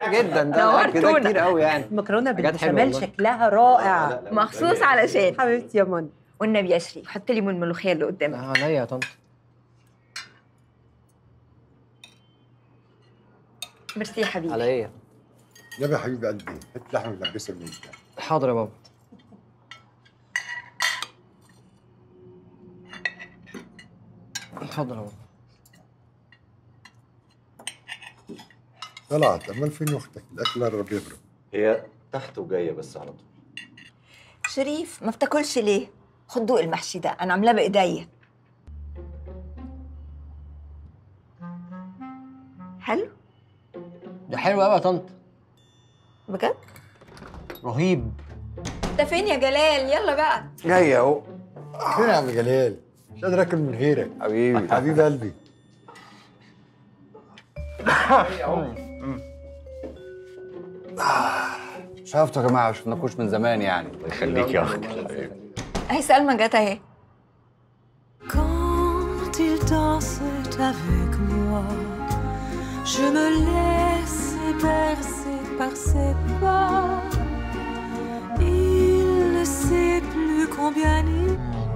جدا ده كده نورتونا. كتير قوي يعني المكرونه حاجات حلوة بالبشاميل والله. شكلها رائع مخصوص علشان حبيبتي يا منى والنبي يا شريف حط لي من الملوخيه اللي قدامك عليا يا طنط ميرسي يا حبيبي على ايه يا حبيب قلبي هات لحمه ملبسه من انت حاضر يا بابا حاضر يا بابا طلعت امال فين اختك الاكل قرب يبرد هي تحت وجايه بس على طول شريف ما بتاكلش ليه خد دوق المحشي ده انا عاملاه بايديا حلو ده حلو قوي يا طنط بجد رهيب انت فين يا جلال يلا بقى جاي اهو فين يا عم جلال مش قادر اكل من غيرك حبيبي حبيب قلبي شفتوا يا جماعه ما شفناكوش من زمان يعني الله يخليك يا اختي حبيبي اهي سلمى جت اهي Quand il danse avec moi, je me laisse bercer par ses pas. Il ne sait plus combien il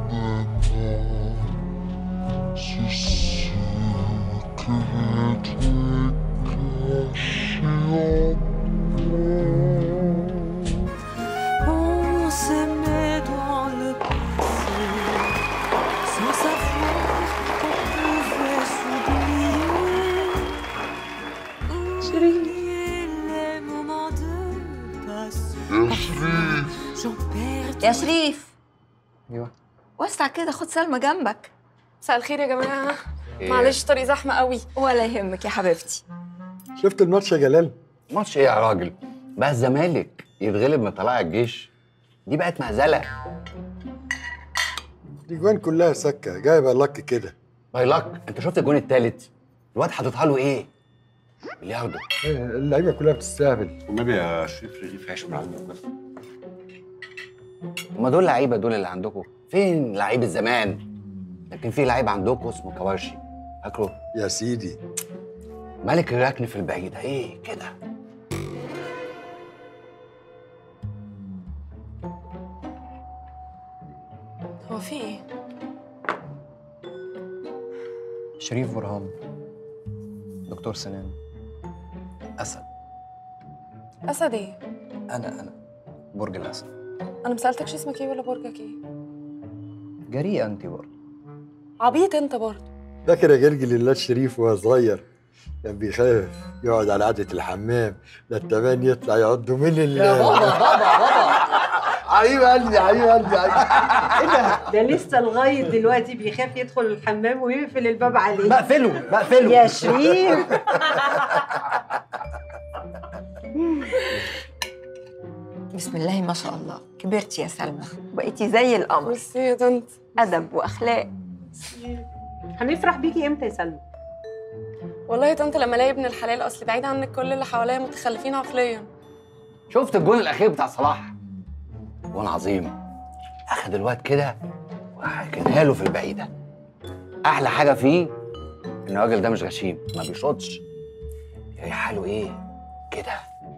On s'aimait dans le passé, sans savoir qu'on pouvait s'oublier. Oublier les moments de passé. J'en perds يا شريف ايوه وسع كده خد سلمى جنبك مساء الخير يا جماعة إيه؟ معلش طريق زحمة قوي ولا يهمك يا حبيبتي شفت الماتش يا جلال ماتش ايه يا راجل بقى الزمالك يتغلب من طلائع الجيش دي بقت مهزله الاجوان كلها سكه جايبه لك كده بايلك انت شفت الجون التالت الواد حاططها له ايه بلياردو إيه، اللعيبه كلها بتستهبل والنبي يا شريف رغيف عيش من عندك بس هما دول لعيبه دول اللي عندكم فين لعيب الزمان لكن في لعيب عندكم اسمه كواشي فاكره يا سيدي ملك الركن في البعيده ايه كده هو في ايه؟ شريف برهان دكتور سنان اسد أسد ايه؟ انا انا برج الاسد أنا مسألتكش اسمك ايه ولا برجك ايه؟ جريئه انت برضه عبيط انت برضه فاكر يا جرجل الله الشريف وهو صغير كان بيخاف يقعد على قعدة الحمام لا التبان يطلع يعضه من ال يا بابا بابا بابا حبيب قلبي حبيب قلبي حبيب ده لسه لغايه دلوقتي بيخاف يدخل الحمام ويقفل الباب عليه بقفله بقفله يا شريف بسم الله ما شاء الله كبرتي يا سلمى بقيتي زي القمر بس يا طنط ادب واخلاق هنفرح بيكي امتى يا سلمى والله يا طنط لما الاقي ابن الحلال اصل بعيد عنك كل اللي حواليا متخلفين عقليا شفت الجون الاخير بتاع صلاح جون عظيم اخد الواد كده وحكيناها له في البعيده احلى حاجه فيه ان الراجل ده مش غشيم ما بيشطش يريح له ايه كده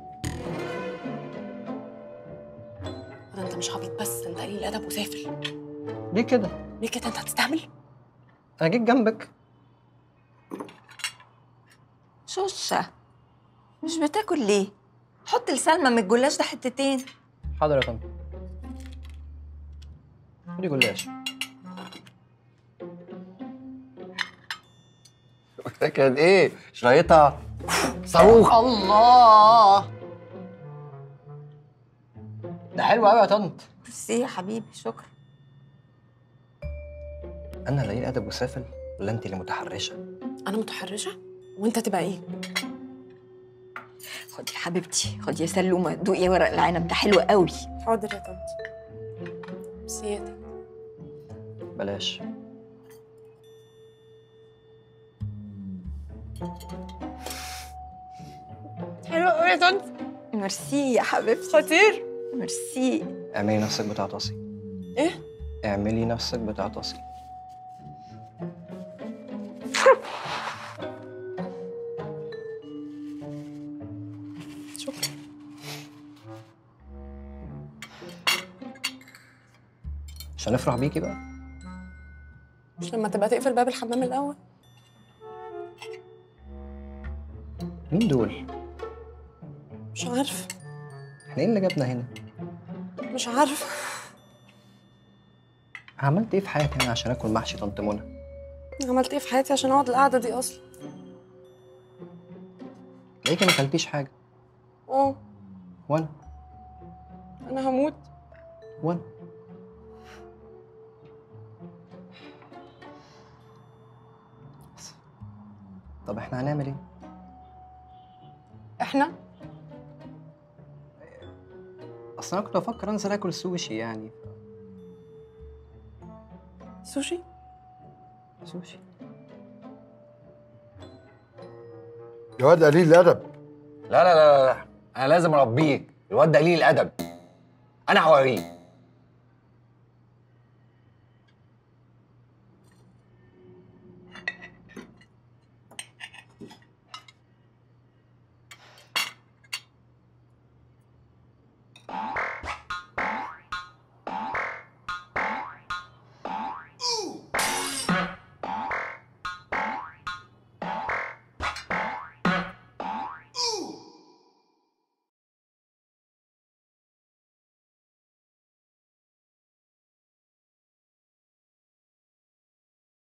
ده انت مش عبيط بس انت قليل ادب وسافل ليه كده ليه كده انت هتستعمل انا جيت جنبك شوشة مش بتاكل ليه حط لسلمى من الجلاش ده حتتين حاضر يا طنط خدي جلاش ده كان ايه شرايطها صاروخ الله ده حلو قوي يا طنط ميرسي يا حبيبي شكرا انا قليل ادب وسافل ولا انت اللي متحرشه انا متحرشه وانت تبقى ايه خدي يا حبيبتي خدي يا سلومة دوقي ورق العنب ده حلو قوي حاضر يا طنط بس يا طنط بلاش حلو قوي يا طنط ميرسي يا حبيبتي خطير ميرسي اعملي نفسك بتعطسي ايه اعملي نفسك بتعطسي عشان افرح بيكي بقى مش لما تبقى تقفل باب الحمام الاول مين دول؟ مش عارفه احنا ايه اللي جابنا هنا؟ مش عارفه عملت ايه في حياتي انا عشان اكل محشي طنط منى؟ عملت ايه في حياتي عشان اقعد القعده دي اصلا تلاقيكي ما اكلتيش حاجه اه وانا انا هموت وانا بس. طب احنا هنعمل ايه؟ احنا اصل انا كنت بفكر انزل اكل سوشي يعني سوشي سوشي يا واد قليل الادب لا لا لا لا انا لازم اربيه الواد ده قليل الادب انا هوريه